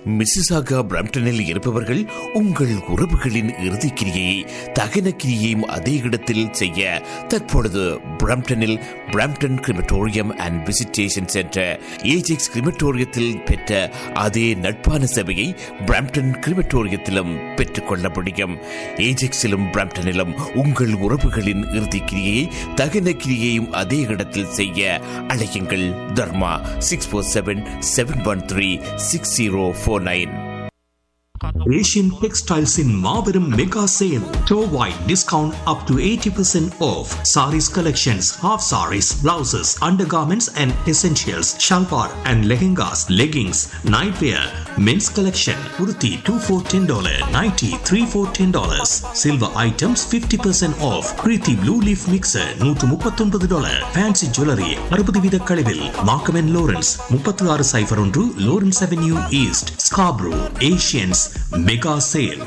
Mississauga பிரம்டனில் இருப்பவர்கள் உங்கள் உறவுகளின் இறுதிக்கிரியை தகன கிரியையும் அதே இடத்தில் செய்ய தற்பொழுது பிரம்டனில் Brampton crematorium and visitation centre Ajax கிரிமட்டோரியத்தில் பெற்ற அதே நட்பான சேவையை பிரம்டன் கிரிமட்டோரியத்திலும் பெற்றுக்கொள்ள முடியும் ஏஜெக்ஸிலும் பிரம்டனிலும் உங்கள் உறவுகளின் இறுதிக்கிரியை தகன கிரியையும் அதே இடத்தில் செய்ய அழையுங்கள் Dharma six four seven seven one three six zero four nine Asian Textiles in Marverum Mega Sale. Store-wide discount up to 80% off. Saris collections, half saris, blouses, undergarments and essentials, shalwar and lehengas, leggings, nightwear, men's collection, kurti 2 for $10, nighty 3 for $10. Silver items 50% off. Preeti Blue Leaf Mixer 139 dollar. Fancy Jewelry 60 வீத கழிவில். Markham and Lawrence 36 சைபர் ஒன்று Lawrence Avenue East, Scarborough, Asians mega sale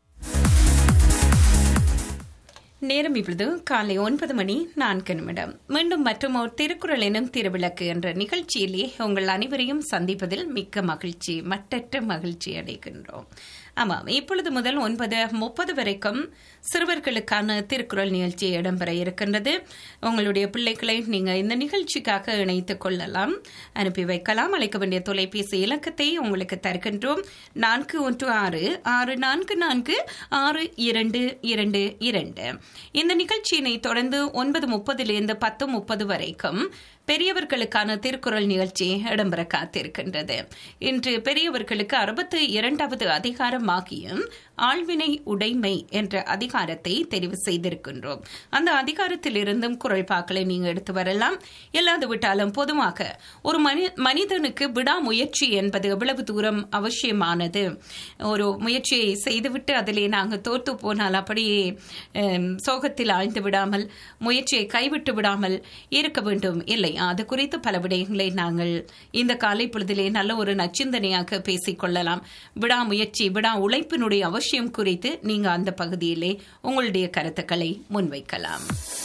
நேரம் இப்பொழுது காலை ஒன்பது மணி நான்கு நிமிடம் மீண்டும் மற்றும் ஒரு திருக்குறள் எனும் திருவிளக்கு என்ற நிகழ்ச்சியிலே உங்கள் அனைவரையும் சந்திப்பதில் மிக்க மகிழ்ச்சி மட்டற்ற மகிழ்ச்சி அடைகின்றோம் ஆமாம் இப்பொழுது முதல் ஒன்பது முப்பது வரைக்கும் சிறுவர்களுக்கான திருக்குறள் நிகழ்ச்சி இடம்பெற இருக்கின்றது உங்களுடைய பிள்ளைகளை நீங்கள் இந்த நிகழ்ச்சிக்காக இணைத்துக் கொள்ளலாம் அனுப்பி வைக்கலாம் அழைக்க வேண்டிய தொலைபேசி இலக்கத்தை உங்களுக்கு தருகின்றோம் நான்கு ஒன்று ஆறு ஆறு நான்கு நான்கு ஆறு இரண்டு இரண்டு இரண்டு இந்த நிகழ்ச்சியினை தொடர்ந்து ஒன்பது முப்பதிலிருந்து பத்து முப்பது வரைக்கும் பெரியவர்களுக்கான திருக்குறள் நிகழ்ச்சி இடம்பெற காத்திருக்கின்றது இன்று பெரியவர்களுக்கு அறுபத்தி இரண்டாவது அதிகாரமாகிய ஆழ்வினை உடைமை என்ற அதிகாரத்தை தெரிவு செய்திருக்கின்றோம் அந்த அதிகாரத்தில் இருந்தும் குரல் பாக்களை நீங்க எடுத்து வரலாம் எல்லாது விட்டாலும் பொதுவாக ஒரு மனி மனிதனுக்கு விடாமுயற்சி என்பது எவ்வளவு தூரம் அவசியமானது ஒரு முயற்சியை செய்துவிட்டு அதிலே நாங்கள் தோற்று போனால் அப்படியே சோகத்தில் ஆழ்ந்து விடாமல் முயற்சியை கைவிட்டு விடாமல் இருக்க வேண்டும் இல்லை அது குறித்து பல விடயங்களை நாங்கள் இந்த காலை பொழுதிலே நல்ல ஒரு நச்சிந்தனையாக பேசிக் கொள்ளலாம் விடாமுயற்சி விடா உழைப்பினுடைய அவசியம் குறித்து நீங்க அந்த பகுதியிலே உங்களுடைய கருத்துக்களை முன்வைக்கலாம்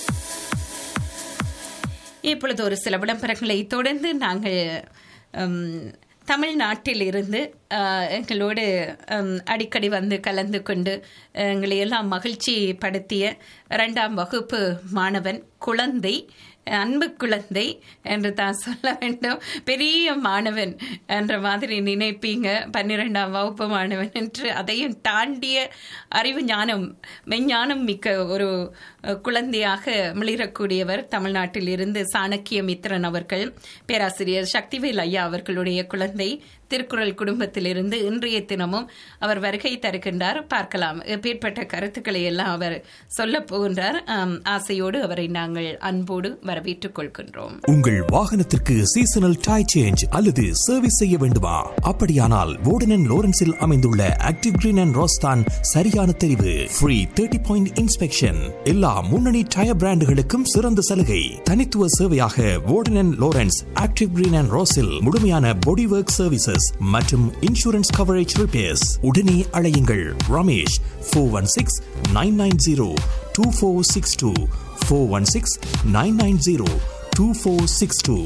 இப்பொழுது ஒரு சில விளம்பரங்களை தொடர்ந்து நாங்கள் தமிழ்நாட்டில் இருந்து எங்களோடு அடிக்கடி வந்து கலந்து கொண்டு எங்களை எல்லாம் மகிழ்ச்சி படுத்திய இரண்டாம் வகுப்பு மாணவன் குழந்தை அன்பு குழந்தை என்று தான் சொல்ல வேண்டும் பெரிய மாணவன் என்ற மாதிரி நினைப்பீங்க பன்னிரெண்டாம் வகுப்பு மாணவன் என்று அதையும் தாண்டிய அறிவு ஞானம் மெஞ்ஞானம் மிக்க ஒரு குழந்தையாக மிளிரக்கூடியவர் தமிழ்நாட்டில் இருந்து சாணக்கிய மித்ரன் அவர்கள் பேராசிரியர் சக்திவேல் ஐயா அவர்களுடைய குழந்தை திருக்குறள் குடும்பத்திலிருந்து இன்றைய தினமும் அவர் வருகை தருகின்றார் பார்க்கலாம் எப்பேற்பட்ட கருத்துக்களை எல்லாம் அவர் சொல்ல போகின்றார் ஆசையோடு அவரை நாங்கள் அன்போடு வரவேற்றுக் கொள்கின்றோம் உங்கள் வாகனத்திற்கு சீசனல் டாய் சேஞ்ச் அல்லது சர்வீஸ் செய்ய வேண்டுமா அப்படியானால் வோர்டன் லோரன்ஸில் அமைந்துள்ள ஆக்டிவ் கிரீன் அண்ட் ரோஸ்தான் சரியான தெரிவு ஃப்ரீ தேர்ட்டி பாயிண்ட் இன்ஸ்பெக்ஷன் எல்லா முன்னணி டயர் பிராண்டுகளுக்கும் சிறந்த சலுகை தனித்துவ சேவையாக Warden Lawrence active green and ரோஸில் முழுமையான பாடி ஒர்க் சர்வீசஸ் மற்றும் இன்சூரன்ஸ் கவரேஜ் ரிப்பேர்ஸ் உடனே அழையுங்கள் Ramesh four one six nine nine zero two four six two four one six nine nine zero two four six two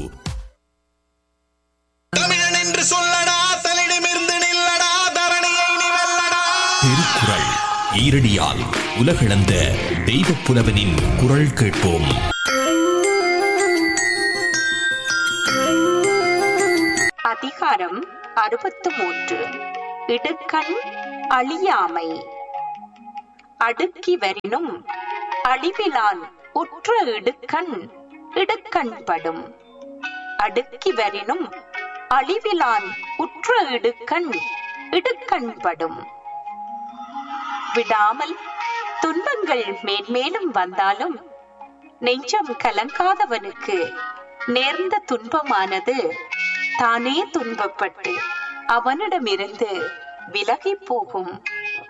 தமிழன் என்று சொல்லடா தலிடமிருந்து நில்லடா தரணியை நீ வெல்லடா திருக்குறள் ஈரடியால் உலகளந்த தெய்வ புலவனின் குரல் கேட்போம் அதிகாரம் அறுபத்து மூன்று இடுக்கண் அழியாமை அடுக்கி வரினும் அழிவிலான் உற்ற இடுக்கண் இடுக்கண்படும் அடுக்கி வரினும் அழிவிலான் உற்ற இடுக்கண் இடுக்கண்படும் விடாமல் துன்பங்கள் மேன்மேலும் வந்தாலும் நெஞ்சம் கலங்காதவனுக்கு நேர்ந்த துன்பமானது தானே துன்பப்பட்டு அவனிடமிருந்து விலகிப் போகும்